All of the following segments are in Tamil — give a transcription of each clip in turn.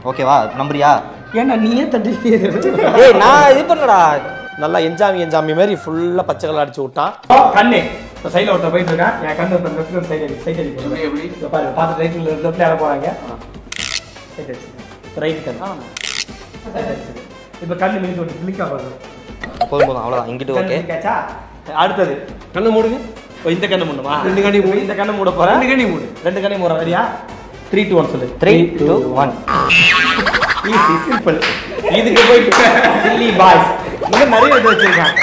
ஓகேவா நம்புறியா ஏன்னா நீயே தட்டி ஏய் நான் இது பண்ணடா நல்லா என்ஜாமி என்ஜாமி மாதிரி ஃபுல்லா பச்சை கலர் அடிச்சு விட்டான் கண்ணு இப்போ சைடில் ஒருத்தர் போயிட்டு இருக்கான் என் கண்ணு ஒருத்தர் லெஃப்ட் சைடு அடி சைடு அடி எப்படி எப்படி இப்போ பாருங்க பார்த்து ரைட்டில் லெஃப்ட்ல யாரும் போகிறாங்க சைடு அடிச்சு ரைட் கண்ணு இப்போ கண்ணு மினிச்சு விட்டு கிளிக்கா பாருங்க போதும் போதும் அவ்வளோதான் இங்கிட்டு ஓகே கேச்சா அடுத்தது கண்ணு மூடுங்க ஓ, இந்த கண்ணு மூடுமா ரெண்டு கண்ணி மூடு. இந்த கண்ணு மூட போறேன் ரெண்டு கண்ணி மூடு ரெண்டு கண்ணி மூட ரெடியா த்ரீ டூ ஒன் சொல்லு three two one easy simple இதுக்கு போயிட்டு சில்லி பாய்ஸ் இன்னும் நிறைய இது வச்சிருக்கான்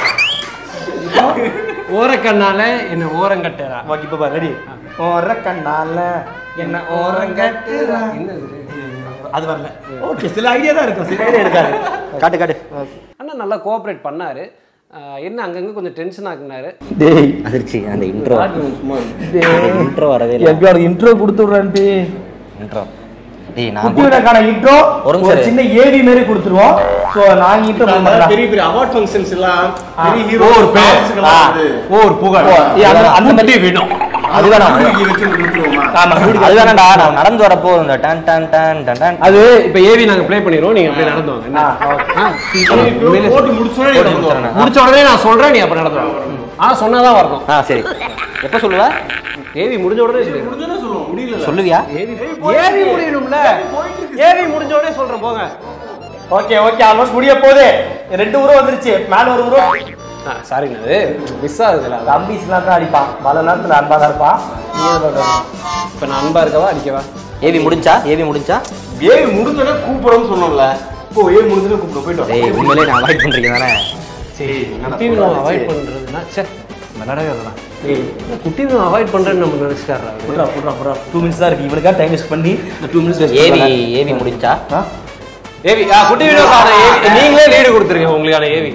ஓரக்கண்ணால என்ன ஓரங்கட்டரா ஓகே இப்போ பாரு ரெடி ஓர கண்ணால என்ன ஓரங்கட்டுறா அது வரல ஓகே சில ஐடியா தான் இருக்கும் சில ஐடியா இருக்காது காட்டு காட்டு அண்ணா நல்லா கோஆப்ரேட் பண்ணாரு ஆஹ் என்ன அங்கங்க கொஞ்சம் டென்ஷன் ஆக்குனாரு டேய் அதிர்ச்சி அந்த இன்ட்ரோ சும்மா இன்ட்ரோ வரவே இல்லை எப்படியாவது இன்ட்ரோ கொடுத்து விடுறேன் இன்ட்ரோ டேய் நான் குட்டியோடக்கான இன்ட்ரோ ஒரு நிமிஷம் ஒரு இரு. சின்ன ஏவி மாதிரி கொடுத்துருவோம் ஸோ நான் இன்ட்ரோ பெரிய பெரிய அவார்ட் ஃபங்க்ஷன்ஸ் எல்லாம் ஆ. பெரிய ஓ, ஹீரோ ஒரு பேர். ஆ. ஓ ஒரு புகழ் அந்த மாதிரி வேணும் அது வேணாம் இங்க வச்சு கொடுத்துருவோமா ஆமா அது வேணாம்டா நான் நடந்து வரப்போ இந்த டன் டன் டன் டன் டன் அது இப்போ ஏவி நாங்க ப்ளே பண்ணிடுவோம் நீங்க அப்படியே நடந்து வாங்க என்ன? ஆ, okay. ஆ, உண்மையிலே போட்டு முடிச்சோடனே போட்டு முடிச்சிடுறேன். முடிச்ச உடனே நான் சொல்றேன் நீ அப்ப நடந்து வாங்க ஆ சொன்னாதான் வரணும் ஆ சரி எப்போ சொல்லுவ ஏவி முடிஞ்ச உடனே சொல்லு முடிஞ்சோடனே சொல்லுவோம் முடியல சொல்லுவியா ஏவி ஏவி முடியணும்ல ஏவி முடிஞ்ச உடனே சொல்றேன் போங்க ஓகே ஓகே ஆல்மோஸ்ட் முடிய போகுது ரெண்டு உருவம் வந்துருச்சு மேல ஒரு உருவம் ஆ சாரிங்க அது மிஸ் ஆகுதுல அது. தம்பிஸ்லாம் தான் அடிப்பான் பல நேரத்துல அன்பா தான் இருப்பான் நீ என்ன பண்ற? இப்ப நான் அன்பா இருக்கவா அடிக்கவா ஏவி முடிஞ்சா ஏவி முடிஞ்சா ஏய் முடிஞ்சோடனே கூப்பிடுறோம்னு சொன்னோம்ல இப்போ ஏய் முடிஞ்சோடனே கூப்பிட போயிட்டு வா. டேய் உண்மையிலே நான் அவாய்ட் பண்றீங்க தானே குட்டி வினோம் அவாய்ட் பண்றதுன்னா சே விளையாடவே வரலாம் குட்டி வினோம் அவாய்ட் பண்றேன்னு நம்ம நினைச்சிட்டாரா அவரு. புட்றா புட்றா புட்றா டூ மினிட்ஸ் தான் இருக்கு இவனுக்காக டைம் வேஸ்ட் பண்ணி இந்த டூ மினிட்ஸ் ஏவி ஏவி முடிஞ்சா ஏவி ஆ குட்டி வினோக்கான ஏவி நீங்களே லீடு கொடுத்துருங்க உங்களுக்கான ஏவி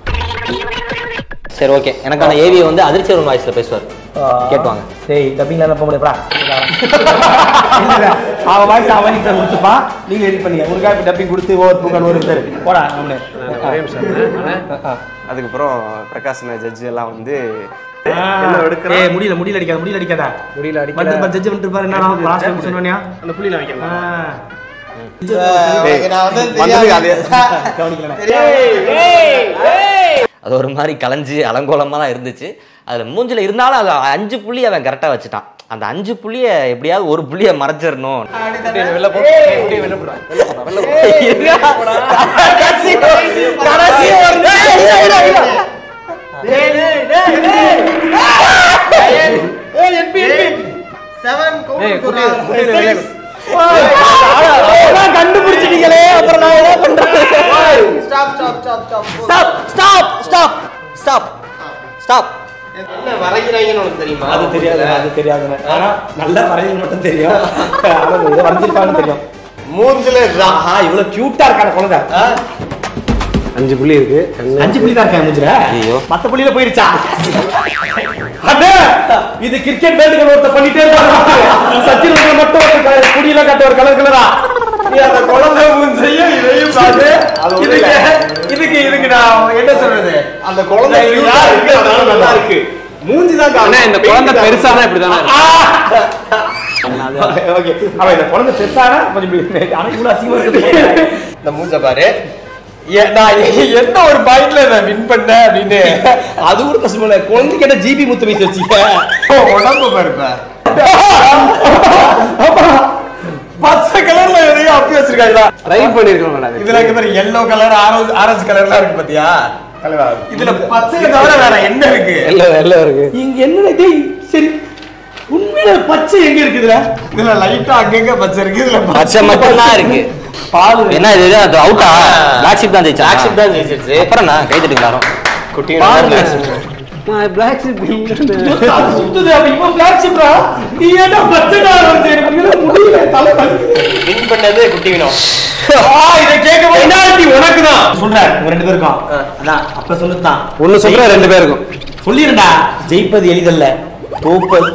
சரி ஓகே எனக்கான ஏவி வந்து அதிர்ச்சி வரும் வாய்ஸ்ல பேசுவார் கேட்டுவாங்க டேய் டப்பிங்ல என்ன போக முடியாதா அவன் வாய்ஸ் அவன் கிட்ட கொடுத்துப்பான் நீங்க எடிட் பண்ணீங்க உனக்காக இப்ப டப்பிங் கொடுத்து ஓவர் புகழ் ஒரு பேர் போடா அவனு ஒரே நிமிஷம் அண்ணா. அதுக்கப்புறம் பிரகாஷ் ஜட்ஜ் எல்லாம் வந்து என்ன எடுக்கிறான் ஏய் முடியல முடியல அடிக்காத முடியல அடிக்காத முடியல அடிக்கல. வந்து ஜட்ஜ் வந்துட்டு பாரு என்ன லாஸ்ட் டைம் சொன்னோனியா அந்த புள்ளியில வைக்கலாம் வந்ததுக்கு அது அது ஒரு மாதிரி கலைஞ்சு அலங்கோலமாக தான் இருந்துச்சு அதில் மூஞ்சில இருந்தாலும் அது அஞ்சு புள்ளி அவன் கரெக்டாக வச்சுட்டான் அந்த அஞ்சு புள்ளியை எப்படியாவது ஒரு புள்ளியை மறைச்சிடணும் வெளில போ ஏய், குட்டி வெளில போடா. வெளில போடா, வெளில போடா. கடைசி ஒரு ஏய், குட்டி குட்டி வெளில போ. கண்டுபிடிச்சிட்டீங்களே அப்புறம் நான் என்ன பண்றது stop stop stop stop stop என்ன வரைகிறாங்கன்னு உனக்கு தெரியுமா அது தெரியாது அது தெரியாதுன்னு ஆனா நல்லா வரைஞ்சது மட்டும் தெரியும் ஆனா இதை வரைஞ்சிருக்கான்னு தெரியும் மூஞ்சில இதுதான் ஆஹா இவ்வளவு கியூட்டா இருக்கான குழந்தை அஞ்சு புள்ளி இருக்கு கண்ணு. அஞ்சு புள்ளி தான் இருக்கா மூஞ்சில ஐயோ. மத்த புள்ளியில போயிருச்சா அண்ணே, இது கிரிக்கெட் வேண்டுகள் ஒருத்த பண்ணிட்டே இருப்பாங்க சச்சின் வந்து மட்டும் ஒரு க- குடியெல்லாம் கட்ட ஒரு கலர் கலரா நீ அந்த குழந்தை மூஞ்சையும் இதையும் பாரு அது ஒண்ணும் இதுக்கு இல்ல. இதுக்கு இதுக்கு நான் என்ன சொல்றது அந்த குழந்தை இது cute ஆ யாரு இருக்கு அதனால நல்லா இருக்கு மூஞ்சி தான் அண்ணா இந்த குழந்தை பெருசானா இப்படிதானே இருக்கும். ஓகே அவன் இந்த குழந்தை பெருசானா கொஞ்சம் இப்படி- ஆனா இவ்வளவு அசிங்கமா இருக்குது இந்த மூஞ்ச பாரு ஏ- நான் எ- எந்த ஒரு பாயிண்ட்ல நான் வின் பண்ணேன் அப்படின்னு அது கூட கஷ்டம் இல்ல குழந்தை கேட்ட ஜிபி முத்து வயசு வச்சுக்க உடம்பு பாருப்ப பச்சை கலர்ல எதையும் அப்பி வச்சிருக்காங்களா ட்ரை பண்ணிருக்கோம் மேடம் இதுல இங்க பாரு எல்லோ கலர் ஆரஞ்சு ஆரஞ்சு கலர்லாம் இருக்கு பாத்தியா இதுல பச்சை தவிர வேற என்ன இருக்கு எல்லாம் எல்லாம் இருக்கு இங்க என்ன டேய் சரி உண்மையில பச்சை எங்க இருக்குதுல இதுல லைட்டா அங்கங்க பச்சை இருக்கு இதுல பச்சை மட்டும் தான் இருக்கு பால் என்ன இது அது அவுட்டா பிளாக் ஷிப் தான் ஜெயிச்சா Black sheep தான் ஜெயிச்சிருச்சு. அப்புறம் நான் கை தட்டுங்க எல்லாரும் குட்டி நான் பிளாக் ஷிப் அது சுத்துது அப்ப இவன் பிளாக் ஷிப்ரா நீ ஏன்டா பச்சை கலர் வந்து எனக்கு இதுல முடியல தலை வலிக்குது. வின் பண்ணது குட்டி வினோம் இதை கேட்கும் பெனால்டி உனக்கு தான் சொல்றேன் உங்க ரெண்டு பேருக்கும் அதான் அப்ப சொல்லுதான் ஒண்ணு சொல்றேன் ரெண்டு பேருக்கும் சொல்லிருடா ஜெயிப்பது எளிதல்ல தோப்பது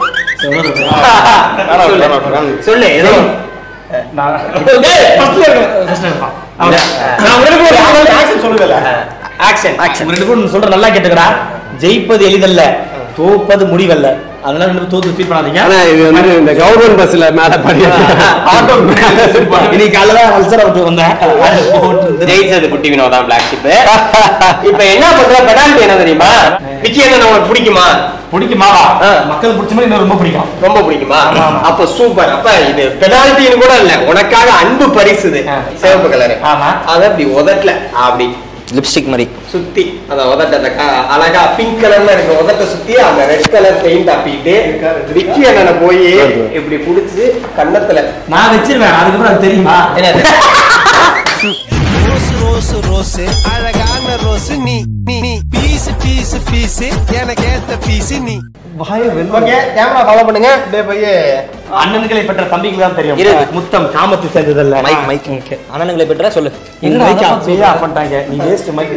சொல்லு ஏதோ நான் டேய், first ல இருக்கணும். first ல இருப்பான். அவன். நான் உங்க ரெண்டு பேரும் action சொல்லுவேல. ஆக்ஷன் உங்க ரெண்டு பேரும் சொல்ற நல்லா கேட்டுக்கடா ஜெயிப்பது எளிதல்ல தோப்பது முடிவல்ல அதனால ரெண்டு பேரும் தோத்து ஃபீல் பண்ணாதீங்க ஆனா இது வந்து இந்த கவர்மெண்ட் பஸ்ல மேல படி ஆட்டோ இன்னைக்கு காலைல அல்சர் விட்டு வந்தேன் ஜெயிச்சது குட்டி வினோ தான் பிளாக் ஷிப் இப்ப என்ன பண்ற பெனால்டி என்ன தெரியுமா விக்கி என்ன உனக்கு பிடிக்குமா பிடிக்குமாவா மக்கள் பிடிச்ச மாதிரி எனக்கு ரொம்ப பிடிக்கும் ரொம்ப பிடிக்குமா அப்ப சூப்பர் அப்ப இது பெனால்டின்னு கூட இல்ல உனக்காக அன்பு பரிசு இது சிவப்பு கலரு ஆமா. அத அப்படி உதட்டல அப்படி லிப்ஸ்டிக் மாதிரி சுத்தி அந்த உதட்ட அந்த க- அழகா பிங்க் கலர்ல இருக்க உதட்ட சுத்தி அந்த ரெட் கலர் பெயிண்ட் அப்பிட்டு விக்கி அண்ணனை போய் இப்படி புடிச்சு கன்னத்துல நான் வச்சிருவேன் அதுக்கப்புறம் அது தெரியுமா ரோஸ் ரோஸ் ரோஸ் அழகான ரோஸ் நீ நீ நீ பீஸ் பீஸ் பீஸ் எனக்கு ஏத்த பீஸ் நீ ஓகே கேமரா ஃபாலோ பண்ணுங்க அப்படியே போய் அண்ணன்களை பெற்ற தம்பிக்கு தான் தெரியும் இரு. முத்தம் காமத்து சேர்ந்ததல்ல மைக் மைக் அண்ணனுங்களை பெற்றா சொல்லு எங்க மைக் அப்படியே ஆஃப் பண்ணிட்டாங்க நீ வேஸ்ட் மைக்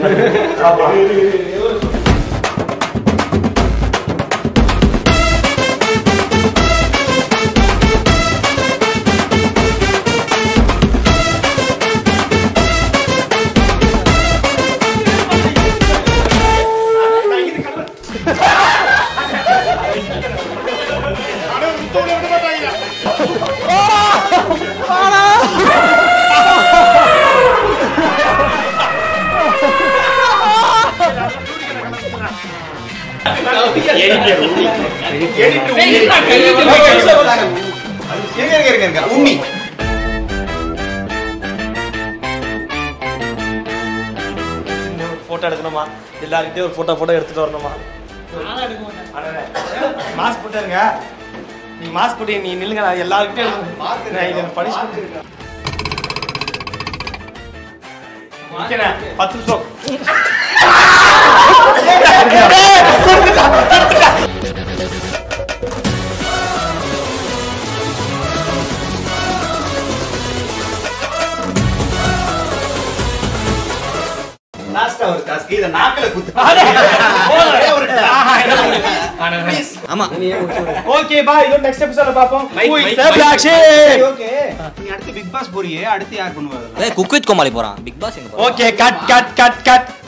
இருங்க இருங்க இருங்க இருங்க உண்ணி போட்டோ எடுக்கணுமா எல்லாருக்கிட்டையும் ஒரு போட்டோ போட்டோ எடுத்துட்டு வரணுமா மாஸ்க் போட்டுருங்க நீ மாஸ்க் போட்டு நீ நில்லுங்க நான் எல்லாருக்கிட்டையும் பனிஷ்மெண்ட் பத்து நிமிஷம் லாஸ்டா ஒரு டாஸ்க் இத நாக்கல குத்து ஆமா ஓகே பாய் இதோ நெக்ஸ்ட் எபிசோட பாப்போம் ஓகே நீ அடுத்து பிக் பாஸ் போறியே அடுத்து யார் பண்ணுவாங்க குக் வித் கோமாளி போறான் பிக் பாஸ் எங்க போறான் okay cut cut cut cut